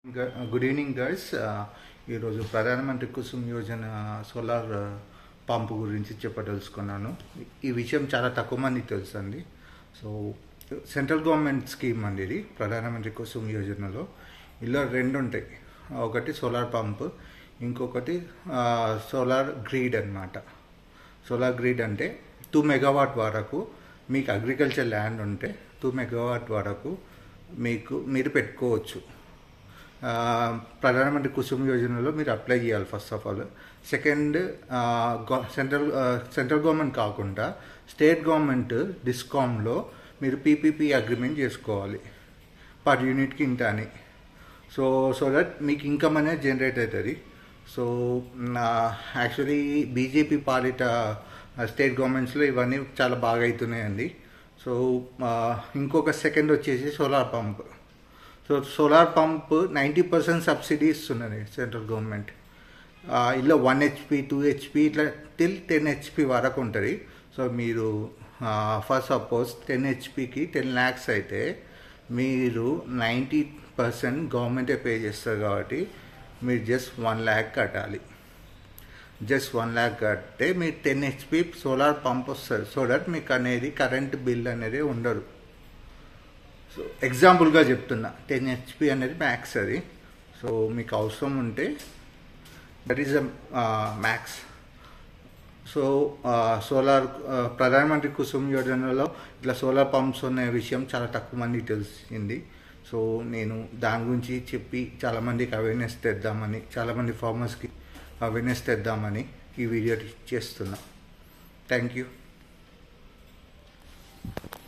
good evening guys ఈరోజు ప్రధానమంత్రి Kusum Yojana solar పంపు గురించి చెప్పదలుచుకున్నాను ఈ విషయం చాలా తక్కువ మందికి తెలుసు అండి సో సెంట్రల్ గవర్నమెంట్ స్కీమ్ అండి ఇది ప్రధానమంత్రి కుసుమ్ యోజనలో ఇలా రెండు ఉంటాయి ఒకటి సోలార్ పంప్ ఇంకొకటి సోలార్ గ్రీడ్ అన్నమాట సోలార్ గ్రిడ్ అంటే టూ మెగావాట్ వరకు మీకు అగ్రికల్చర్ ల్యాండ్ ఉంటే టూ మెగావాట్ వరకు మీకు మీరు పెట్టుకోవచ్చు ఆ, ప్రధానమంత్రి కుసుమ్ యోజనలో మీరు అప్లై చేయాలి first of all second central central government కాకుండా స్టేట్ గవర్నమెంట్ డిస్కామ్లో మీరు పీపీపీ అగ్రిమెంట్ చేసుకోవాలి పర్ యూనిట్కి ఇంత అని సో సో దట్ మీకు ఇన్కమ్ అనేది జనరేట్ అవుతుంది సో యాక్చువల్లీ బీజేపీ పాలిట స్టేట్ గవర్నమెంట్స్లో ఇవన్నీ చాలా బాగా అవుతున్నాయండి సో ఆ, ఇంకొక సెకండ్ వచ్చేసి solar pump so solar pump ninety percent subsidy ఇస్తున్నది సెంట్రల్ గవర్నమెంట్ ఆ, ఇలా వన్ హెచ్పి టూ హెచ్పి ఇట్లా టిల్ టెన్ హెచ్పి వరకు ఉంటుంది సో మీరు ఫస్ట్ సపోజ్ టెన్ హెచ్పికి టెన్ ల్యాక్స్ అయితే మీరు నైంటీ పర్సెంట్ గవర్నమెంటే పే చేస్తారు కాబట్టి మీరు జస్ట్ వన్ ల్యాక్ కట్టాలి జస్ట్ వన్ ల్యాక్ కడితే మీరు టెన్ హెచ్పి సోలార్ పంప్ వస్తుంది సో దట్ మీకు అనేది కరెంట్ బిల్ అనేది ఉండదు సో ఎగ్జాంపుల్గా చెప్తున్నా టెన్ హెచ్పి అనేది మ్యాక్స్ అది సో మీకు అవసరం ఉంటే that is a max so solar Pradhanmantri Kusum యోజనలో ఇట్లా సోలార్ పంప్స్ ఉన్న విషయం చాలా తక్కువ మందికి తెలిసింది సో నేను దాని గురించి చెప్పి చాలామందికి అవేర్నెస్ తెద్దామని చాలామంది ఫార్మర్స్కి అవేర్నెస్ తెద్దామని ఈ వీడియో చేస్తున్నా థ్యాంక్ యూ